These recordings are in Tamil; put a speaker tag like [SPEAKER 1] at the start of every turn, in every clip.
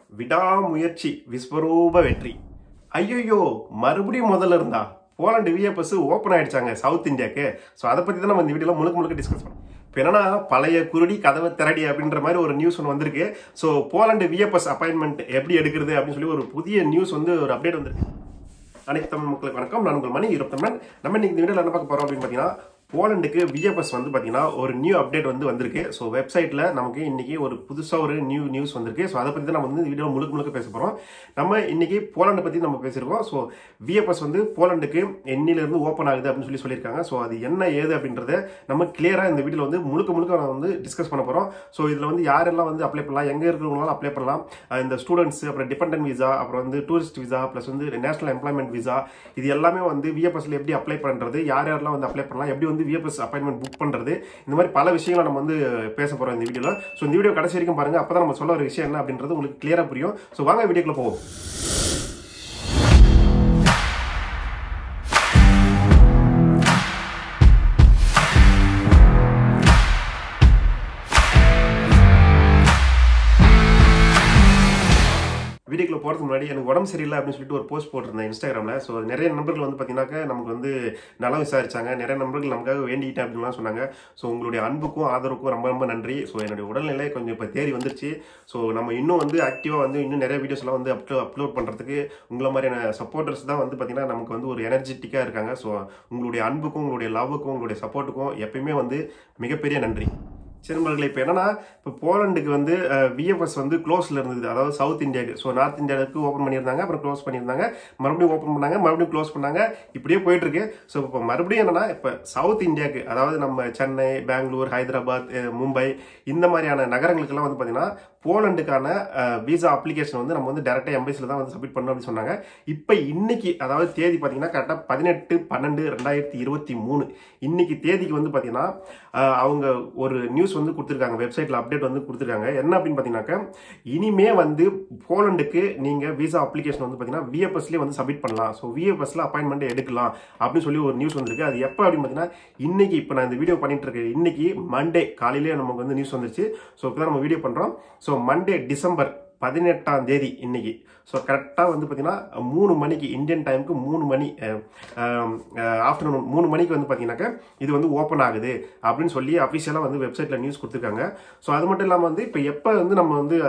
[SPEAKER 1] விடாமுயற்சி விஸ்வரூப வெற்றி ஐயோ மறுபடியும் முதல்ல இருந்தா போலாண்டு விஎப்எஸ் ஓப்பன் ஆயிடுச்சாங்க சவுத் இந்தியாக்கு ஸோ அதை பற்றி தான் நம்ம இந்த வீடியோவில் முழுக்க முழுக்க டிஸ்கஸ் பண்ணோம் இப்போ என்னன்னா பழைய குருடி கதவை திரடி அப்படின்ற மாதிரி ஒரு நியூஸ் ஒன்று வந்திருக்கு ஸோ போலாண்டு விஎப்எஸ் அப்பாயின்மெண்ட் எப்படி எடுக்கிறது அப்படின்னு சொல்லி ஒரு புதிய நியூஸ் வந்து ஒரு அப்டேட் வந்திருக்கு அனைத்து தமிழ் மக்களுக்கு வணக்கம் நான் உங்கள் மணி இருபத்தமிழன் நம்ம இன்னைக்கு இந்த வீடியோவில் என்ன பார்க்க போறோம் அப்படின்னு பார்த்தீங்கன்னா போலண்டுக்கு விஎஃப்எஸ் வந்து பார்த்தீங்கன்னா ஒரு நியூ அப்டேட் வந்து வந்திருக்கு ஸோ வெப்சைட்டில் நமக்கு இன்னைக்கு ஒரு புதுசாக ஒரு நியூ நியூஸ் வந்திருக்கு ஸோ அதை பற்றி தான் நம்ம வந்து இந்த வீடியோ முழுக்க முழுக்க பேச போகிறோம் நம்ம இன்னைக்கு போலண்டை பற்றி நம்ம பேசியிருக்கோம் ஸோ விஎஃப்எஸ் வந்து போலண்டுக்கு எண்ணிலிருந்து ஓப்பன் ஆகுது அப்படின்னு சொல்லி சொல்லியிருக்காங்க ஸோ அது என்ன ஏது அப்படின்றத நம்ம கிளியராக இந்த வீடியோவில் வந்து முழுக்க முழுக்க நான் வந்து டிஸ்கஸ் பண்ண போகிறோம் ஸோ இதில் வந்து யாரெல்லாம் வந்து அப்ளை பண்ணலாம் எங்கே இருக்கிறவங்களாம் அப்ளை பண்ணலாம் அஹ் இந்த ஸ்டூடெண்ட்ஸ் அப்புறம் டிபெண்டன்ட் விசா அப்புறம் வந்து டூரிஸ்ட் விசா ப்ளஸ் வந்து நேஷனல் எம்ப்ளாய்மெண்ட் விசா இது எல்லாமே வந்து விஎஃப்எஸ்ல எப்படி அப்ளை பண்ணுறது யார் யாரெல்லாம் வந்து அப்ளை பண்ணலாம் எப்படி வந்து விஎஃப்எஸ் அப்பாயின்மெண்ட் புக் பண்ணுறது இந்த மாதிரி பல விஷயங்களை நம்ம வந்து பேச போகிறோம் இந்த வீடியோவில் ஸோ இந்த வீடியோ கடைசி வரைக்கும் பாருங்க அப்போ தான் நம்ம சொல்ல ஒரு விஷயம் என்ன அப்படின்றது உங்களுக்கு கிளியராக புரியும் ஸோ வாங்க வீடியோக்குள்ள போவோம் வீடியோக்குள்ள போகிறதுக்கு முன்னாடி எனக்கு உடம்பு சரியில்லை அப்படின்னு சொல்லிட்டு ஒரு போஸ்ட் போட்டிருந்தேன் இன்ஸ்டாகிராமில் ஸோ நிறைய நண்பர்கள் வந்து பார்த்தீங்கன்னாக்கா நமக்கு வந்து நலம் விசாரிச்சாங்க நிறைய நண்பர்கள் நமக்காக வேண்டிக்கிட்டேன் அப்படின்லாம் சொன்னாங்க ஸோ உங்களுடைய அன்புக்கும் ஆதரவுக்கும் ரொம்ப ரொம்ப நன்றி ஸோ என்னுடைய உடல்நிலை கொஞ்சம் இப்போ தேறி வந்துருச்சு ஸோ நம்ம இன்னும் வந்து ஆக்டிவாக வந்து இன்னும் நிறைய வீடியோஸ்லாம் வந்து அப்லோ அப்லோட் பண்ணுறதுக்கு உங்களை மாதிரியான சப்போர்ட்டர்ஸ் தான் வந்து பார்த்தீங்கன்னா நமக்கு வந்து ஒரு எனர்ஜெட்டிக்காக இருக்காங்க ஸோ உங்களுடைய அன்புக்கும் உங்களுடைய லவ்வுக்கும் உங்களுடைய சப்போர்ட்டுக்கும் எப்பயுமே வந்து மிகப்பெரிய நன்றி சரி நண்பர்களே இப்போ என்னன்னா இப்போ போலண்டுக்கு வந்து விஎஃப்எஸ் வந்து க்ளோஸ்ல இருந்தது அதாவது சவுத் இந்தியாவுக்கு ஸோ நார்த் இந்தியாவுக்கு ஓப்பன் பண்ணியிருந்தாங்க அப்புறம் க்ளோஸ் பண்ணியிருந்தாங்க மறுபடியும் ஓப்பன் பண்ணாங்க மறுபடியும் க்ளோஸ் பண்ணாங்க இப்படியே போயிட்டு இருக்கு ஸோ இப்போ மறுபடியும் என்னன்னா இப்போ சவுத் இந்தியாவுக்கு அதாவது நம்ம சென்னை பெங்களூர் ஹைதராபாத் அஹ், மும்பை இந்த மாதிரியான நகரங்களுக்கெல்லாம் வந்து பார்த்தீங்கன்னா போலண்டுக்கான விசா அப்ளிகேஷன் வந்து நம்ம வந்து டேரெக்டாக எம்பசியில் தான் வந்து சப்மிட் பண்ணோம் அப்படின்னு சொன்னாங்க இப்போ இன்னைக்கு அதாவது தேதி பார்த்தீங்கன்னா கரெக்டாக பதினெட்டு பன்னெண்டு ரெண்டாயிரத்தி இருபத்தி மூணு இன்னைக்கு தேதிக்கு வந்து பார்த்தீங்கன்னா அஹ், அவங்க ஒரு நியூஸ் வந்து கொடுத்துருக்காங்க வெப்சைட்டில் அப்டேட் வந்து கொடுத்துருக்காங்க என்ன அப்படின்னு பார்த்தீங்கன்னாக்கா இனிமே வந்து போலண்டுக்கு நீங்கள் விசா அப்ளிகேஷன் வந்து பார்த்தீங்கன்னா விஎஃப்எஸ்லேயே வந்து சப்மிட் பண்ணலாம் ஸோ விஎஃப்எஸ்ல அப்பாயின்மெண்ட் எடுக்கலாம் அப்படின்னு சொல்லி ஒரு நியூஸ் வந்திருக்கு அது எப்போ அப்படின்னு பார்த்தீங்கன்னா இன்னைக்கு இப்போ நான் இந்த வீடியோ பண்ணிட்டு இருக்கேன் இன்னைக்கு மண்டே காலையிலேயே நமக்கு வந்து நியூஸ் வந்துருச்சு ஸோ இப்போ நம்ம வீடியோ பண்ணுறோம் ஸோ மண்டே டிசம்பர் பதினெட்டாம் தேதி இன்னைக்கு ஸோ கரெக்டாக வந்து பார்த்தீங்கன்னா மூணு மணிக்கு இந்தியன் டைமுக்கு மூணு மணி ஆஃப்டர்நூன் மூணு மணிக்கு வந்து பார்த்தீங்கன்னாக்கா இது வந்து ஓப்பன் ஆகுது அப்படின்னு சொல்லி அஃபிஷியலாக வந்து வெப்சைட்டில் நியூஸ் கொடுத்துருக்காங்க ஸோ அது மட்டும் இல்லாமல் வந்து இப்போ எப்போ வந்து நம்ம வந்து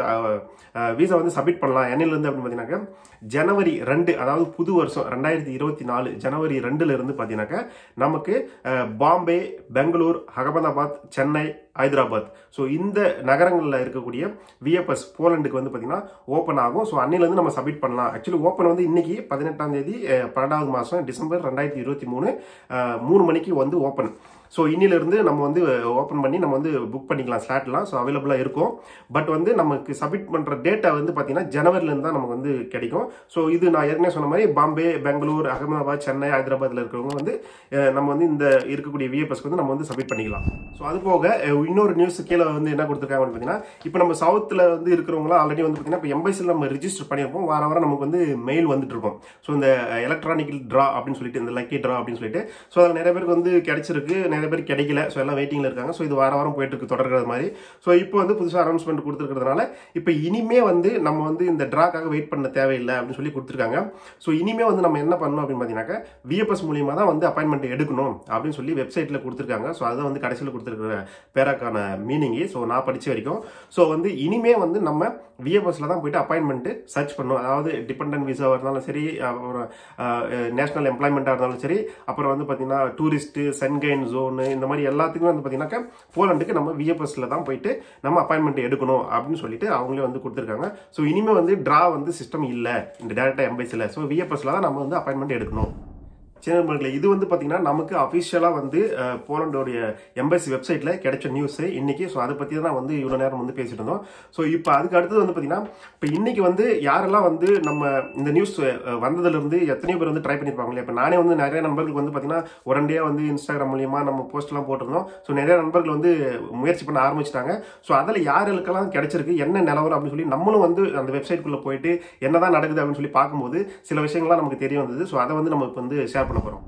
[SPEAKER 1] விசா வந்து சப்மிட் பண்ணலாம் என்னிலேருந்து அப்படின்னு பார்த்தீங்கன்னாக்கா ஜனவரி ரெண்டு அதாவது புது வருஷம் ரெண்டாயிரத்தி இருபத்தி நாலு ஜனவரி ரெண்டுல இருந்து பார்த்தீங்கன்னாக்கா நமக்கு அஹ், பாம்பே பெங்களூர் அகமதாபாத் சென்னை ஹைதராபாத் ஸோ இந்த நகரங்களில் இருக்கக்கூடிய விஎஃப்எஸ் போலண்டுக்கு வந்து பார்த்தீங்கன்னா ஓப்பன் ஆகும் ஸோ அன்னிலேருந்து நம்ம சப்மிட் பண்ணலாம் ஆக்சுவலி ஓப்பன் வந்து இன்னைக்கு பதினெட்டாம் தேதி அஹ், பன்னெண்டாவது மாதம் டிசம்பர் ரெண்டாயிரத்தி இருபத்தி மூணு அஹ், மூணு மணிக்கு வந்து ஓப்பன் ஸோ இன்னிலிருந்து நம்ம வந்து ஓப்பன் பண்ணி நம்ம வந்து புக் பண்ணிக்கலாம் ஸ்லாட்லாம் ஸோ அவைலபிளாக இருக்கும் பட் வந்து நமக்கு சப்மிட் பண்ணுற டேட்டா வந்து பார்த்தீங்கன்னா ஜனவரிலேருந்து தான் நமக்கு வந்து கிடைக்கும் ஸோ இது நான் ஏற்கனவே சொன்ன மாதிரி பாம்பே பெங்களூர் அகமதாபாத் சென்னை ஹைதராபாத்தில் இருக்கிறவங்க வந்து அஹ், நம்ம வந்து இந்த இருக்கக்கூடிய விஎஃப்எஸ்க்கு வந்து நம்ம வந்து சப்மிட் பண்ணிக்கலாம் ஸோ அது போக அஹ், இன்னொரு நியூஸ் கீழே வந்து என்ன கொடுத்துருக்காங்க அப்படின்னு பார்த்தீங்கன்னா இப்போ நம்ம சவுத்தில் வந்து இருக்கிறவங்களாம் ஆல்ரெடி வந்து பார்த்தீங்கன்னா இப்போ எம்பைசியில் நம்ம ரிஜிஸ்டர் பண்ணியிருப்போம் வார வாரம் நமக்கு வந்து மெயில் வந்துட்டு இருக்கும் ஸோ இந்த எலக்ட்ரானிக்கல் ட்ரா அப்படின்னு சொல்லிட்டு இந்த லக்கி ட்ரா அப்படின்னு சொல்லிட்டு ஸோ அதில் நிறைய பேருக்கு வந்து கிடைச்சிருக்கு நிறைய பேர் கிடைக்கல ஸோ எல்லாம் வெயிட்டிங்கில் இருக்காங்க ஸோ இது வார வாரம் போயிட்டு இருக்கு தொடர்கிறது மாதிரி ஸோ இப்போ வந்து புதுசாக அனௌன்ஸ்மெண்ட் கொடுத்துருக்கிறதுனால இப்போ இனிமே வந்து நம்ம வந்து இந்த ட்ராக்காக வெயிட் பண்ண தேவையில்லை அப்படின்னு சொல்லி கொடுத்துருக்காங்க ஸோ இனிமே வந்து நம்ம என்ன பண்ணணும் அப்படின்னு பார்த்தீங்கன்னாக்கா விஎஃப்எஸ் மூலியமாக தான் வந்து அப்பாயின்மெண்ட் எடுக்கணும் அப்படின்னு சொல்லி வெப்சைட்டில் கொடுத்துருக்காங்க ஸோ அதை வந்து கடைசியில் கொடுத்துருக்கிற பேராக்கான மீனிங்கு ஸோ நான் படிச்ச வரைக்கும் ஸோ வந்து இனிமே வந்து நம்ம விஎஃப்எஸ்ல தான் போயிட்டு அப்பாயின்மெண்ட் சர்ச் பண்ணணும் அதாவது டிபெண்டன்ட் விசாவாக இருந்தாலும் சரி அப்புறம் நேஷனல் எம்ப்ளாய்மெண்ட்டாக இருந்தாலும் சரி அப்புறம் வந்து பார்த்தீங்கன்னா டூரிஸ்ட் சன்கைன் ஜோனு இந்த மாதிரி எல்லாத்துக்குமே வந்து பார்த்தீங்கன்னாக்கா போலண்டுக்கு நம்ம விஎஃப்எஸ்ல தான் போயிட்டு நம்ம அப்பாயின்மெண்ட் எடுக்கணும் அப்படின்னு சொல்லிட்டு அவங்களே வந்து கொடுத்துருக்காங்க ஸோ இனிமே வந்து ட்ரா வந்து சிஸ்டம் இல்லை இந்த டேரக்டா எம்பைஸில் ஸோ விஎஃப்எஸ்ல தான் நம்ம வந்து அப்பாயின்மெண்ட் எடுக்கணும் சரி நண்பர்களே இது வந்து பார்த்தீங்கன்னா நமக்கு அஃபிஷியலாக வந்து அஹ், போலண்டோடைய எம்பசி வெப்சைட்டில் கிடைச்ச நியூஸ் இன்னைக்கு ஸோ அதை பற்றி தான் வந்து இவ்வளோ நேரம் வந்து பேசிட்டு இருந்தோம் ஸோ இப்போ அதுக்கு அடுத்தது வந்து பார்த்தீங்கன்னா இப்போ இன்னைக்கு வந்து யாரெல்லாம் வந்து நம்ம இந்த நியூஸ் வந்ததுலேருந்து எத்தனையோ பேர் வந்து ட்ரை பண்ணியிருப்பாங்களே இப்போ நானே வந்து நிறைய நண்பர்களுக்கு வந்து பார்த்தீங்கன்னா உடனடியாக வந்து இன்ஸ்டாகிராம் மூலியமாக நம்ம போஸ்ட்லாம் போட்டிருந்தோம் ஸோ நிறைய நண்பர்கள் வந்து முயற்சி பண்ண ஆரம்பிச்சிட்டாங்க ஸோ அதில் யாருக்கெல்லாம் கிடைச்சிருக்கு என்ன நிலவரம் அப்படின்னு சொல்லி நம்மளும் வந்து அந்த வெப்சைட்குள்ளே போயிட்டு என்னதான் நடக்குது அப்படின்னு சொல்லி பார்க்கும்போது சில விஷயங்கள்லாம் நமக்கு தெரிய வந்தது ஸோ அதை வந்து நம்ம இப்போ வந்து ஷேர் பண்ண போகிறோம்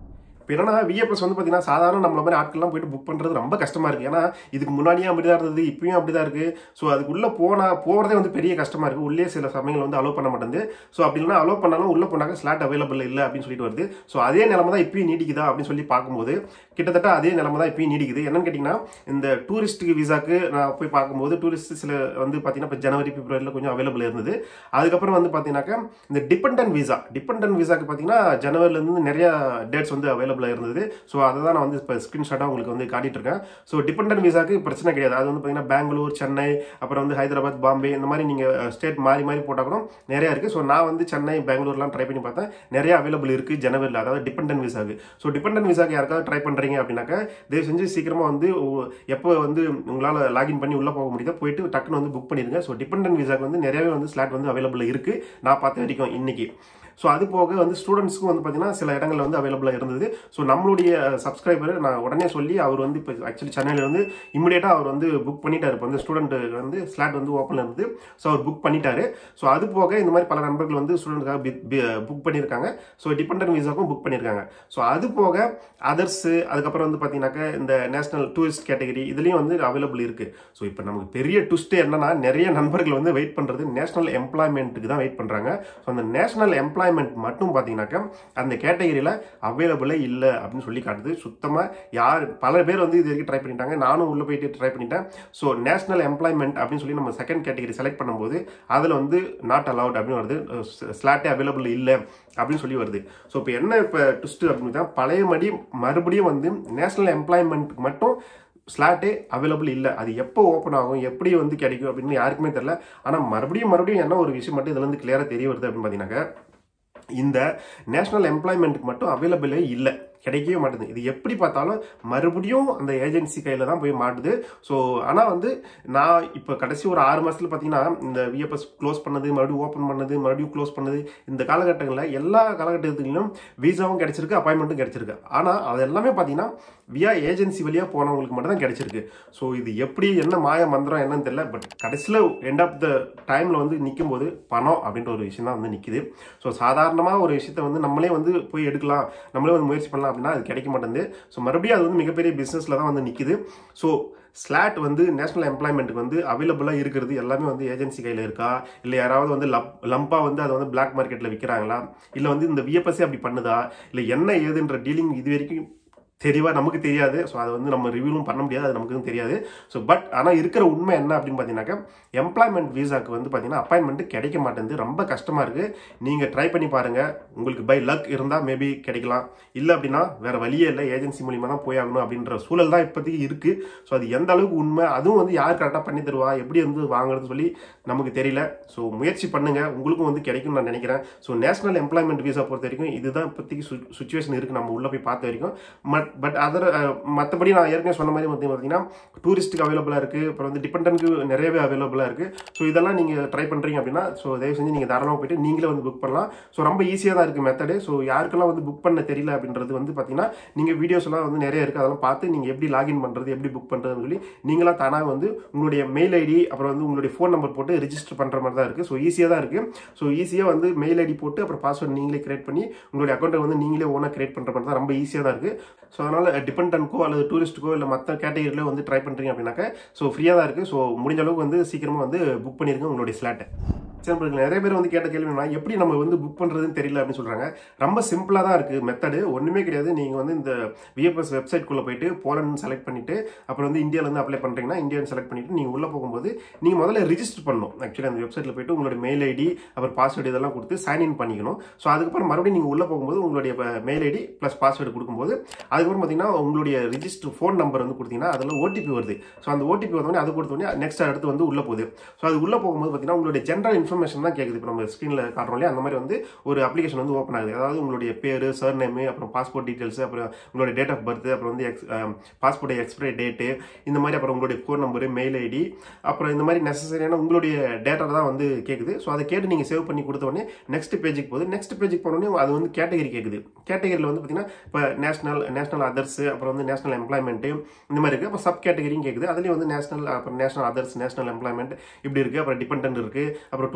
[SPEAKER 1] இப்போ என்னன்னா விஏ ப்ளஸ் வந்து பார்த்தீங்கன்னா சாதாரண நம்மள மாதிரி ஆட்கள்லாம் போயிட்டு புக் பண்ணுறது ரொம்ப கஷ்டமாக இருக்குது ஏன்னா இதுக்கு முன்னாடியும் அப்படி தான் இருந்தது இப்பயும் அப்படி தான் இருக்குது ஸோ அதுக்குள்ளே போனால் போகிறதே வந்து பெரிய கஷ்டமாக இருக்குது உள்ளே சில சமயங்கள் வந்து அலோவ் பண்ண மாட்டேங்குது ஸோ அப்படி இல்லைனா அலோவ் பண்ணாலும் உள்ளே போனாக்க ஸ்லாட் அவைலபிள் இல்லை அப்படின்னு சொல்லிட்டு வருது ஸோ அதே நிலமை தான் இப்பயும் நீடிக்குதா அப்படின்னு சொல்லி பார்க்கும்போது கிட்டத்தட்ட அதே நிலமை தான் இப்பயும் நீடிக்குது என்னன்னு கேட்டிங்கன்னா இந்த டூரிஸ்ட்டுக்கு விசாக்கு நான் போய் பார்க்கும்போது டூரிஸ்ட் சில வந்து பார்த்தீங்கன்னா இப்போ ஜனவரி பிப்ரவரியில் கொஞ்சம் அவைலபிள் இருந்தது அதுக்கப்புறம் வந்து பார்த்தீங்கன்னாக்கா இந்த டிபெண்டன்ட் விசா டிபெண்டன்ட் விசாக்கு பார்த்தீங்கன்னா ஜனவரிலேருந்து நிறைய டேட்ஸ் வந்து அவைலபிளாக இருந்தது ஸோ அதை தான் நான் வந்து இப்போ ஸ்க்ரீன்ஷாட்டாக உங்களுக்கு வந்து காட்டிட்டு இருக்கேன் ஸோ டிபெண்டன்ட் விசாக்கு பிரச்சனை கிடையாது அது வந்து பார்த்தீங்கன்னா பெங்களூர் சென்னை அப்புறம் வந்து ஹைதராபாத் பாம்பே இந்த மாதிரி நீங்கள் ஸ்டேட் மாறி மாறி போட்டால் கூட நிறைய இருக்குது ஸோ நான் வந்து சென்னை பெங்களூர்லாம் ட்ரை பண்ணி பார்த்தேன் நிறைய அவைலபிள் இருக்குது ஜனவரியில் அதாவது டிபெண்டன்ட் விசாக்கு ஸோ டிபெண்டன்ட் விசாக்கு யாருக்காவது ட்ரை பண்ணுறீங்க அப்படின்னாக்கா தயவு செஞ்சு சீக்கிரமாக வந்து உ- எப்போ வந்து உங்களால் லாகின் பண்ணி உள்ளே போக முடியுதோ போயிட்டு டக்குன்னு வந்து புக் பண்ணிடுங்க ஸோ டிபெண்டன்ட் விசாக்கு வந்து நிறையவே வந்து ஸ்லாட் வந்து அவைலபிள் இருக்குது நான் பார்த்த வரைக்கும் இன்னைக்கு ஸோ அது போக வந்து ஸ்டூடெண்ட்ஸ்க்கும் வந்து பார்த்தீங்கன்னா சில இடங்கள்ல வந்து அவைலபிளாக இருந்தது ஸோ நம்மளுடைய சப்ஸ்கிரைபர் நான் உடனே சொல்லி அவர் வந்து இப்போ ஆக்சுவலி சென்னையில் வந்து இமிடியேட்டாக அவர் வந்து புக் பண்ணிட்டாரு இப்போ வந்து ஸ்டூடெண்ட் வந்து ஸ்லாட் வந்து ஓப்பன் இருந்து ஸோ அவர் புக் பண்ணிட்டாரு ஸோ அது போக இந்த மாதிரி பல நண்பர்கள் வந்து ஸ்டூடெண்ட்காக புக் பண்ணியிருக்காங்க ஸோ டிபெண்டன்ட் விசாக்கும் புக் பண்ணியிருக்காங்க ஸோ அது போக அதர்ஸ் அதுக்கப்புறம் வந்து பார்த்தீங்கன்னாக்கா இந்த நேஷனல் டூரிஸ்ட் கேட்டகரி இதுலேயும் வந்து அவைலபிள் இருக்கு ஸோ இப்போ நமக்கு பெரிய ட்விஸ்ட் என்னன்னா நிறைய நண்பர்கள் வந்து வெயிட் பண்ணுறது நேஷனல் எம்ப்ளாய்மெண்ட்டுக்கு தான் வெயிட் பண்ணுறாங்க ஸோ அந்த நேஷனல் எம்ப்ளாய்மெண்ட் மட்டும் பார்த்தீங்கன்னாக்கா அந்த கேட்டகரியில் அவைலபிளே இல்லை அப்படின்னு சொல்லி காட்டுது சுத்தமாக யார் பல பேர் வந்து இது வரைக்கும் ட்ரை பண்ணிட்டாங்க நானும் உள்ளே போயிட்டு ட்ரை பண்ணிட்டேன் ஸோ நேஷனல் எம்ப்ளாய்மெண்ட் அப்படின்னு சொல்லி நம்ம செகண்ட் கேட்டகரி செலக்ட் பண்ணும்போது அதில் வந்து நாட் அலவுட் அப்படின்னு வருது ஸ்லாட்டே அவைலபிள் இல்லை அப்படின்னு சொல்லி வருது ஸோ இப்போ என்ன இப்போ ட்விஸ்ட் அப்படின்னு தான் பழையபடி மறுபடியும் வந்து நேஷனல் எம்ப்ளாய்மெண்ட்டுக்கு மட்டும் ஸ்லாட்டே அவைலபிள் இல்லை அது எப்போ ஓப்பன் ஆகும் எப்படி வந்து கிடைக்கும் அப்படின்னு யாருக்குமே தெரியல ஆனால் மறுபடியும் மறுபடியும் என்ன ஒரு விஷயம் மட்டும் இதுல இருந்து கிளியராக தெரிய வருது அப்படின்னு பார்த்தீங்கன்னாக்கா இந்த நேஷனல் எம்ப்ளாய்மெண்ட்டுக்கு மட்டும் அவைலபிளே இல்லை கிடைக்கவே மாட்டுது இது எப்படி பார்த்தாலும் மறுபடியும் அந்த ஏஜென்சி கையில் தான் போய் மாட்டுது ஸோ ஆனால் வந்து நான் இப்போ கடைசி ஒரு ஆறு மாதத்தில் பார்த்தீங்கன்னா இந்த விஎப்எஸ் க்ளோஸ் பண்ணது மறுபடியும் ஓப்பன் பண்ணது மறுபடியும் க்ளோஸ் பண்ணது இந்த காலகட்டங்களில் எல்லா காலகட்டத்திலும் விசாவும் கிடைச்சிருக்கு அப்பாயின்மெண்ட்டும் கிடைச்சிருக்கு ஆனால் அது எல்லாமே பார்த்தீங்கன்னா வியா ஏஜென்சி வழியாக போனவங்களுக்கு மட்டும் தான் கிடைச்சிருக்கு ஸோ இது எப்படி என்ன மாய மந்திரம் என்னன்னு தெரியல பட் கடைசியில் எண்ட் ஆஃப் த டைமில் வந்து நிற்கும் போது பணம் அப்படின்ற ஒரு விஷயம் தான் வந்து நிற்கிது ஸோ சாதாரணமாக ஒரு விஷயத்த வந்து நம்மளே வந்து போய் எடுக்கலாம் நம்மளே வந்து முயற்சி பண்ணலாம் அப்படின்னா அது கிடைக்க மாட்டேங்குது ஸோ மறுபடியும் அது வந்து மிகப்பெரிய பிஸ்னஸில் தான் வந்து நிற்கிது ஸோ ஸ்லாட் வந்து நேஷனல் எம்ப்ளாய்மெண்ட்டுக்கு வந்து அவைலபிளாக இருக்கிறது எல்லாமே வந்து ஏஜென்சி கையில் இருக்கா இல்லை யாராவது வந்து லப் லம்பாக வந்து அதை வந்து பிளாக் மார்க்கெட்டில் விற்கிறாங்களா இல்லை வந்து இந்த விஎப்எஸ்ஸே அப்படி பண்ணுதா இல்லை என்ன ஏதுன்ற டீலிங் இது வரைக்கும் தெளிவாக நமக்கு தெரியாது ஸோ அதை வந்து நம்ம ரிவ்யூவும் பண்ண முடியாது அது நமக்கு தெரியாது ஸோ பட் ஆனால் இருக்கிற உண்மை என்ன அப்படின்னு பார்த்தீங்கன்னாக்கா எம்ப்ளாய்மெண்ட் விசாக்கு வந்து பார்த்தீங்கன்னா அப்பாயின்மெண்ட் கிடைக்க மாட்டேங்குது ரொம்ப கஷ்டமாக இருக்குது நீங்கள் ட்ரை பண்ணி பாருங்கள் உங்களுக்கு பை லக் இருந்தால் மேபி கிடைக்கலாம் இல்லை அப்படின்னா வேற வழியே இல்லை ஏஜென்சி மூலியமாக தான் போய் ஆகணும் அப்படின்ற சூழல் தான் இப்போதைக்கு இருக்குது ஸோ அது எந்த அளவுக்கு உண்மை அதுவும் வந்து யார் கரெக்டாக பண்ணி தருவா எப்படி வந்து வாங்குறதுன்னு சொல்லி நமக்கு தெரியல ஸோ முயற்சி பண்ணுங்க உங்களுக்கும் வந்து கிடைக்கும்னு நான் நினைக்கிறேன் ஸோ நேஷனல் எம்ப்ளாய்மெண்ட் விசா பொறுத்த வரைக்கும் இதுதான் இப்போதைக்கு சுச்சுவேஷன் இருக்குது நம்ம உள்ளே போய் பார்த்த வரைக்கும் பட் பட் அதர் மற்றபடி நான் ஏற்கனவே சொன்ன மாதிரி வந்து பார்த்தீங்கன்னா டூரிஸ்ட்டுக்கு அவைலபிளாக இருக்குது அப்புறம் வந்து டிபெண்டன்ட்க்கு நிறையவே அவைலபிளாக இருக்குது ஸோ இதெல்லாம் நீங்கள் ட்ரை பண்ணுறீங்க அப்படின்னா ஸோ தயவு செஞ்சு நீங்கள் தாராளமாக போயிட்டு நீங்களே வந்து புக் பண்ணலாம் ஸோ ரொம்ப ஈஸியாக தான் இருக்குது மெத்தடு ஸோ யாருக்கெல்லாம் வந்து புக் பண்ண தெரியல அப்படின்றது வந்து பார்த்தீங்கன்னா நீங்கள் வீடியோஸ் எல்லாம் வந்து நிறைய இருக்குது அதெல்லாம் பார்த்து நீங்கள் எப்படி லாகின் பண்ணுறது எப்படி புக் பண்ணுறதுன்னு சொல்லி நீங்களாம் தானாக வந்து உங்களுடைய மெயில் ஐடி அப்புறம் வந்து உங்களுடைய ஃபோன் நம்பர் போட்டு ரிஜிஸ்டர் பண்ணுற மாதிரி தான் இருக்குது ஸோ ஈஸியாக தான் இருக்குது ஸோ ஈஸியாக வந்து மெயில் ஐடி போட்டு அப்புறம் பாஸ்வேர்ட் நீங்களே கிரியேட் பண்ணி உங்களுடைய அக்கௌண்ட்டை வந்து நீங்களே ஓனாக கிரியேட் பண்ணுற மாதிரி தான் ரொம்ப ஈஸியாக தான் இருக்குது ஸோ அதனால் டிபெண்டன்ட்க்கோ அல்லது டூரிஸ்ட்டுக்கோ இல்லை மற்ற கேட்டகரியில் வந்து ட்ரை பண்ணுறீங்க அப்படின்னாக்க ஸோ ஃப்ரீயாக தான் இருக்குது ஸோ முடிஞ்ச அளவுக்கு வந்து சீக்கிரமாக வந்து புக் பண்ணிருங்க உங்களுடைய ஸ்லாட்டை எக்ஸாம்பிள் நிறைய பேர் வந்து கேட்ட கேள்வி என்னன்னா எப்படி நம்ம வந்து புக் பண்ணுறதுன்னு தெரியல அப்படின்னு சொல்கிறாங்க ரொம்ப சிம்பிளாக தான் இருக்குது மெத்தடு ஒன்றுமே கிடையாது நீங்கள் வந்து இந்த விஎஃப்எஸ் வெப்சைட்குள்ளே போயிட்டு போலண்ட் செலக்ட் பண்ணிவிட்டு அப்புறம் வந்து இந்தியாவிலேருந்து அப்ளை பண்ணுறீங்கன்னா இந்தியான்னு செலக்ட் பண்ணிவிட்டு நீங்கள் உள்ளே போகும்போது நீங்கள் முதல்ல ரிஜிஸ்டர் பண்ணணும் ஆக்சுவலி அந்த வெப்சைட்டில் போயிட்டு உங்களுடைய மெயில் ஐடி அப்புறம் பாஸ்வேர்டு இதெல்லாம் கொடுத்து சைன் இன் பண்ணிக்கணும் ஸோ அதுக்கப்புறம் மறுபடியும் நீங்கள் உள்ளே போகும்போது உங்களுடைய மெயில் ஐடி ப்ளஸ் பாஸ்வேர்டு கொடுக்கும்போது அதுக்கப்புறம் பார்த்தீங்கன்னா உங்களுடைய ரிஜிஸ்டர் ஃபோன் நம்பர் வந்து கொடுத்தீங்கன்னா அதில் ஓடிபி வருது ஸோ அந்த ஓடிபி வந்தோடனே அது கொடுத்தோடனே நெக்ஸ்ட் அடுத்து வந்து உள்ளே போகுது ஸோ அது உள்ளே போகும்போது பார்த்தீங்கன்னா உங்களுடைய ஜென்ரல் இன்ஃபர்மேஷன் தான் கேட்குது இப்போ நம்ம ஸ்க்ரீனில் காட்டுறோம் இல்லையா அந்த மாதிரி வந்து ஒரு அப்ளிகேஷன் வந்து ஓப்பன் ஆகுது அதாவது உங்களுடைய பேர் சர் நேமு அப்புறம் பாஸ்போர்ட் டீட்டெயில்ஸ் அப்புறம் உங்களுடைய டேட் ஆஃப் பர்த் அப்புறம் வந்து எக்ஸ் பாஸ்போர்ட் எக்ஸ்பைரி டேட்டு இந்த மாதிரி அப்புறம் உங்களுடைய ஃபோன் நம்பரு மெயில் ஐடி அப்புறம் இந்த மாதிரி நெசசரியான உங்களுடைய டேட்டா தான் வந்து கேட்குது ஸோ அதை கேட்டு நீங்கள் சேவ் பண்ணி கொடுத்த உடனே நெக்ஸ்ட் பேஜுக்கு போகுது நெக்ஸ்ட் பேஜுக்கு போனோடனே அது வந்து கேட்டகரி கேட்குது கேட்டகரியில் வந்து பார்த்தீங்கன்னா இப்போ நேஷனல் நேஷனல் அதர்ஸ் அப்புறம் வந்து நேஷனல் எம்ப்ளாய்மெண்ட்டு இந்த மாதிரி இருக்குது அப்போ சப் கேட்டகரியும் கேட்குது அதுலேயும் வந்து நேஷனல் அப்புறம் நேஷனல் அதர்ஸ் நேஷனல் எம்ப்ளாய்மெண்ட் இப்படி இருக்குது அப்புறம் டிபெண்டன்ட் இருக்குது அப்புறம்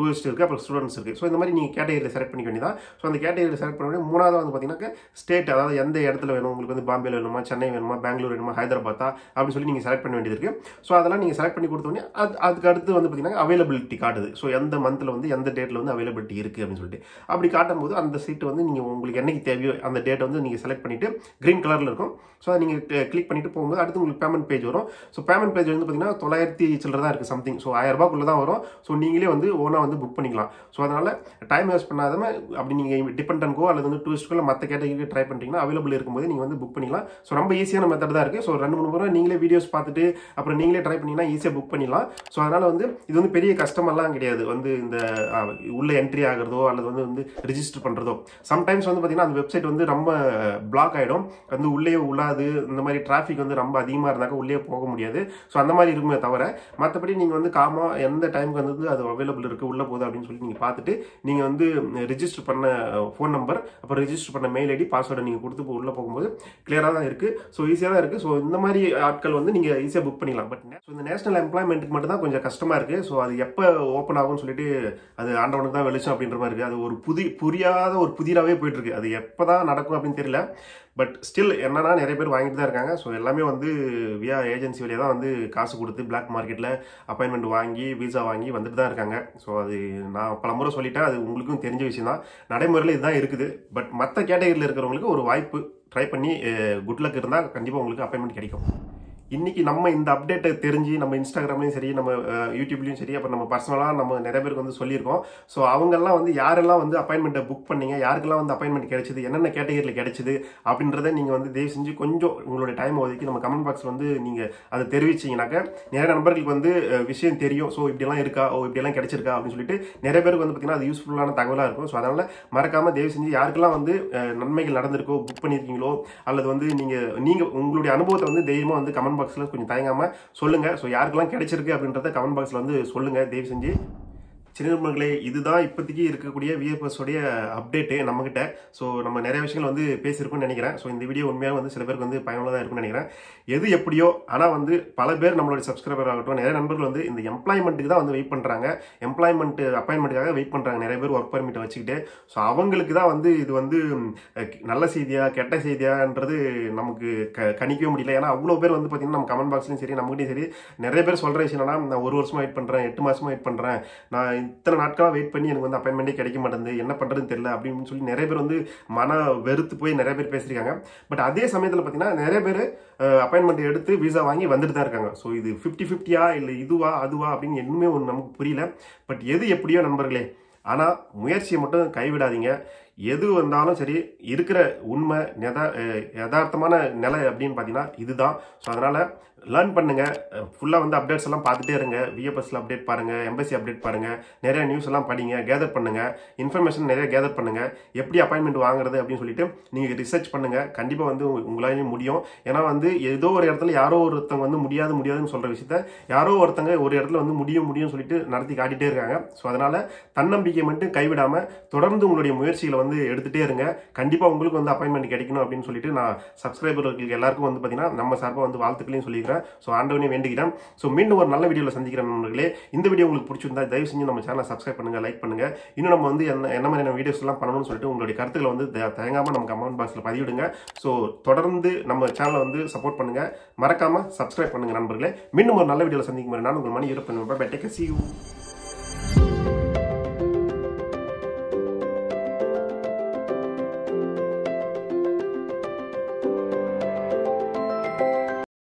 [SPEAKER 1] டூரிஸ்ட் இருக்குது அப்புறம் ஸ்டூடெண்ட்ஸ் இருக்குது ஸோ இந்த மாதிரி நீங்கள் கேட்டகரியில் செலக்ட் பண்ணிக்க வேண்டியதான் ஸோ அந்த கேட்டகரியில் செலக்ட் பண்ண வேண்டிய மூணாவது வந்து பார்த்தீங்கன்னா ஸ்டேட் அதாவது எந்த இடத்துல வேணும் உங்களுக்கு வந்து பாம்பேல வேணுமா சென்னை வேணுமா பெங்களூர் வேணுமா ஹைதராபாத்தா அப்படின்னு சொல்லி நீங்கள் செலக்ட் பண்ண வேண்டியது இருக்குது ஸோ அதெல்லாம் நீங்கள் செலக்ட் பண்ணி கொடுத்தோடனே அது அதுக்கு அடுத்து வந்து பார்த்தீங்கன்னா அவைலபிலிட்டி காட்டுது ஸோ எந்த மந்தில் வந்து எந்த டேட்டில் வந்து அவைலபிலிட்டி இருக்குது அப்படின்னு சொல்லிட்டு அப்படி காட்டும் போது அந்த சீட்டு வந்து நீங்கள் உங்களுக்கு என்னைக்கு தேவையோ அந்த டேட்டை வந்து நீங்கள் செலக்ட் பண்ணிவிட்டு க்ரீன் கலரில் இருக்கும் ஸோ அதை நீங்கள் கிளிக் பண்ணிட்டு போகும்போது அடுத்து உங்களுக்கு பேமெண்ட் பேஜ் வரும் ஸோ பேமெண்ட் பேஜ் வந்து பார்த்தீங்கன்னா தொள்ளாயிரத்தி சில்லற தான் இருக்குது சம்திங் ஸோ ஆயிரம் ரூபாய்க்குள்ள தான் வரும் ஸோ நீங்களே வந்து ஓனாக வந்து புக் பண்ணிக்கலாம் ஸோ அதனால் டைம் வேஸ்ட் பண்ணாதம அப்படி நீங்கள் டிபெண்டன்கோ அல்லது வந்து டூரிஸ்ட்கோ மற்ற கேட்டகரி ட்ரை பண்ணிட்டீங்கன்னா அவைலபிள் இருக்கும்போது நீங்கள் வந்து புக் பண்ணிக்கலாம் ஸோ ரொம்ப ஈஸியான மெத்தட் தான் இருக்குது ஸோ ரெண்டு மூணு முறை நீங்களே வீடியோஸ் பார்த்துட்டு அப்புறம் நீங்களே ட்ரை பண்ணிங்கன்னா ஈஸியாக புக் பண்ணிடலாம் ஸோ அதனால் வந்து இது வந்து பெரிய கஷ்டமெல்லாம் கிடையாது வந்து இந்த அஹ், உள்ள என்ட்ரி ஆகிறதோ அல்லது வந்து வந்து ரிஜிஸ்டர் பண்ணுறதோ சம்டைம்ஸ் வந்து பார்த்தீங்கன்னா அந்த வெப்சைட் வந்து ரொம்ப பிளாக் ஆகிடும் வந்து உள்ளே உள்ளாது இந்த மாதிரி டிராஃபிக் வந்து ரொம்ப அதிகமாக இருந்தாக்க உள்ளே போக முடியாது ஸோ அந்த மாதிரி இருக்குமே தவிர மற்றபடி நீங்கள் வந்து காமா எந்த டைமுக்கு வந்து அது அவைலபிள் இருக்குது உள்ளே போகுது அப்படின்னு சொல்லி நீங்கள் பார்த்துட்டு நீங்கள் வந்து ரிஜிஸ்டர் பண்ண ஃபோன் நம்பர் அப்புறம் ரிஜிஸ்டர் பண்ண மெயில் ஐடி பாஸ்வேர்டை நீங்கள் கொடுத்து உள்ளே போகும்போது கிளியராக தான் இருக்குது ஸோ ஈஸியாக தான் இருக்குது ஸோ இந்த மாதிரி ஆட்கள் வந்து நீங்கள் ஈஸியாக புக் பண்ணிக்கலாம் பட் ஸோ இந்த நேஷனல் எம்ப்ளாய்மெண்ட்டுக்கு மட்டும் தான் கொஞ்சம் கஷ்டமாக இருக்குது ஸோ அது எப்போ ஓப்பன் ஆகும்னு சொல்லிட்டு அது ஆண்டவனுக்கு தான் வெளிச்சம் அப்படின்ற மாதிரி இருக்குது அது ஒரு புதி புரியாத ஒரு புதிராகவே போயிட்டு இருக்கு அது எப்போ தான் நடக்கும் அப்படின்னு தெரியல பட் ஸ்டில் என்னன்னா நிறைய பேர் வாங்கிட்டு தான் இருக்காங்க ஸோ எல்லாமே வந்து வியா ஏஜென்சி வழியாக தான் வந்து காசு கொடுத்து பிளாக் மார்க்கெட்டில் அப்பாயின்மெண்ட் வாங்கி விசா வாங்கி வந்துட்டு தான் இருக்காங்க ஸோ அது நான் பல முறை சொல்லிட்டேன் அது உங்களுக்கும் தெரிஞ்ச விஷயம் தான் நடைமுறையில் இதுதான் இருக்குது பட் மற்ற கேட்டகரியில் இருக்கிறவங்களுக்கு ஒரு வாய்ப்பு ட்ரை பண்ணி குட் லக் இருந்தால் கண்டிப்பாக உங்களுக்கு அப்பாயின்மெண்ட் கிடைக்கும் இன்னைக்கு நம்ம இந்த அப்டேட்டை தெரிஞ்சு நம்ம இன்ஸ்டாகிராம்லையும் சரி நம்ம அஹ், யூடியூப்லையும் சரி அப்புறம் நம்ம பர்சனலாக நம்ம நிறைய பேருக்கு வந்து சொல்லியிருக்கோம் ஸோ அவங்கெல்லாம் வந்து யாரெல்லாம் வந்து அப்பாயின்மெண்ட்டை புக் பண்ணீங்க யாருக்கெல்லாம் வந்து அப்பாயின்மெண்ட் கிடைச்சது என்னென்ன கேட்டகரியில் கிடைச்சது அப்படின்றத நீங்கள் வந்து தயவு செஞ்சு கொஞ்சம் உங்களுடைய டைம் ஒதுக்கி நம்ம கமெண்ட் பாக்ஸில் வந்து நீங்கள் அதை தெரிவிச்சீங்கன்னாக்க நிறைய நண்பர்களுக்கு வந்து அஹ், விஷயம் தெரியும் ஸோ இப்படியெல்லாம் இருக்கா ஓ இப்படியெல்லாம் கிடைச்சிருக்கா அப்படின்னு சொல்லிட்டு நிறைய பேருக்கு வந்து பார்த்தீங்கன்னா அது யூஸ்ஃபுல்லான தகவலாக இருக்கும் ஸோ அதனால் மறக்காம தயவு செஞ்சு யாருக்கெல்லாம் வந்து அஹ், நன்மைகள் நடந்திருக்கோ புக் பண்ணியிருக்கீங்களோ அல்லது வந்து நீங்கள் நீங்கள் உங்களுடைய அனுபவத்தை வந்து தைரியமாக வந்து கமெண்ட் பாக்ஸில் கொஞ்சம் தயங்காமல் சொல்லுங்கள் ஸோ யாருக்கெல்லாம் கிடைச்சிருக்கு அப்படின்றத கமெண்ட் பாக்ஸில் வந்து சொல்லுங்கள் தயவு செஞ்சு சின்ன நண்பர்களே இதுதான் இப்போதைக்கு இருக்கக்கூடிய விஎஃப்எஸ் உடைய அப்டேட்டு நம்மகிட்ட ஸோ நம்ம நிறைய விஷயங்கள் வந்து பேசியிருக்கோம்னு நினைக்கிறேன் ஸோ இந்த வீடியோ உண்மையாக வந்து சில பேருக்கு வந்து பயனுள்ளதாக இருக்கும்னு நினைக்கிறேன் எது எப்படியோ ஆனால் வந்து பல பேர் நம்மளுடைய சப்ஸ்கிரைபர் ஆகட்டும் நிறைய நண்பர்கள் வந்து இந்த எம்ப்ளாய்மெண்ட்டுக்கு தான் வந்து வெயிட் பண்ணுறாங்க எம்ப்ளாய்மெண்ட் அப்பாயின்மெண்ட்டுக்காக வெயிட் பண்ணுறாங்க நிறைய பேர் ஒர்க் பர்மிட்டை வச்சுக்கிட்டு ஸோ அவங்களுக்கு தான் வந்து இது வந்து அஹ், நல்ல செய்தியா கெட்ட செய்தியான்றது நமக்கு க கணிக்கவே முடியல ஏன்னா அவ்வளோ பேர் வந்து பார்த்தீங்கன்னா நம்ம கமெண்ட் பாக்ஸ்லையும் சரி நம்மகிட்டயும் சரி நிறைய பேர் சொல்கிற விஷயம் என்னன்னா நான் ஒரு வருஷமா வெயிட் பண்ணுறேன் எட்டு மாசமா வெயிட் பண்ணுறேன் நான் இத்தனை நாட்களாக வெயிட் பண்ணி எனக்கு வந்து அப்பாயின்மெண்ட்டே கிடைக்க மாட்டேங்குது என்ன பண்ணுறதுன்னு தெரியல அப்படின்னு சொல்லி நிறைய பேர் வந்து மன வெறுத்து போய் நிறைய பேர் பேசியிருக்காங்க பட் அதே சமயத்தில் பார்த்தீங்கன்னா நிறைய பேர் அப்பாயின்மெண்ட் எடுத்து விசா வாங்கி வந்துட்டு தான் இருக்காங்க ஸோ இது ஃபிஃப்டி ஃபிஃப்டியா இல்லை இதுவா அதுவா அப்படின்னு இன்னுமே ஒன்று நமக்கு புரியல பட் எது எப்படியோ நண்பர்களே ஆனால் முயற்சியை மட்டும் கைவிடாதீங்க எது வந்தாலும் சரி இருக்கிற உண்மை நெதா அஹ் யதார்த்தமான நிலை அப்படின்னு பார்த்தீங்கன்னா இதுதான் ஸோ அதனால் லேர்ன் பண்ணுங்க ஃபுல்லாக வந்து அப்டேட்ஸ் எல்லாம் பார்த்துட்டே இருங்க விஎஃப்எஸ்ல அப்டேட் பாருங்க எம்பசி அப்டேட் பாருங்க நிறைய நியூஸ் எல்லாம் படிங்க கேதர் பண்ணுங்க இன்ஃபர்மேஷன் நிறைய கேதர் பண்ணுங்க எப்படி அப்பாயின்மெண்ட் வாங்குறது அப்படின்னு சொல்லிட்டு நீங்க ரிசர்ச் பண்ணுங்க கண்டிப்பாக வந்து உங்க- உங்களாலையும் முடியும் ஏன்னா வந்து ஏதோ ஒரு இடத்துல யாரோ ஒருத்தவங்க வந்து முடியாது முடியாதுன்னு சொல்ற விஷயத்த யாரோ ஒருத்தங்க ஒரு இடத்துல வந்து முடியும் முடியும்னு சொல்லிட்டு நடத்தி காட்டிட்டே இருக்காங்க ஸோ அதனால தன்னம்பிக்கை மட்டும் கைவிடாம தொடர்ந்து உங்களுடைய முயற்சிகளை வந்து எடுத்துட்டே இருங்க கண்டிப்பா உங்களுக்கு வந்து அப்பாயின்மெண்ட் கிடைக்கணும் அப்படின்னு சொல்லிட்டு நான் சப்ஸ்கிரைபர்களுக்கு எல்லாருக்கும் வந்து பார்த்தீங்கன்னா நம்ம சார்பாக வந்து வாழ்த்துக்களையும் சொல்லிக்கிறேன் ஸோ ஆண்டவனே வேண்டிக்கிறேன் ஸோ மீண்டும் ஒரு நல்ல வீடியோவில் சந்திக்கிறேன் நண்பர்களே இந்த வீடியோ உங்களுக்கு பிடிச்சிருந்தா தயவு செஞ்சு நம்ம சேனலை சப்ஸ்கிரைப் பண்ணுங்க லைக் பண்ணுங்க இன்னும் நம்ம வந்து என்ன என்ன மாதிரியான வீடியோஸ் எல்லாம் பண்ணணும்னு சொல்லிட்டு உங்களுடைய கருத்துக்களை வந்து த- தயங்காம நம்ம கமெண்ட் பாக்ஸில் பதிவிடுங்க ஸோ தொடர்ந்து நம்ம சேனலை வந்து சப்போர்ட் பண்ணுங்க மறக்காம சப்ஸ்கிரைப் பண்ணுங்க நண்பர்களே மீண்டும் ஒரு நல்ல வீடியோவில் சந்திக்கும் மாதிரி நான் உங்கள் மணி இருப்பேன் பை டேக் சி யூ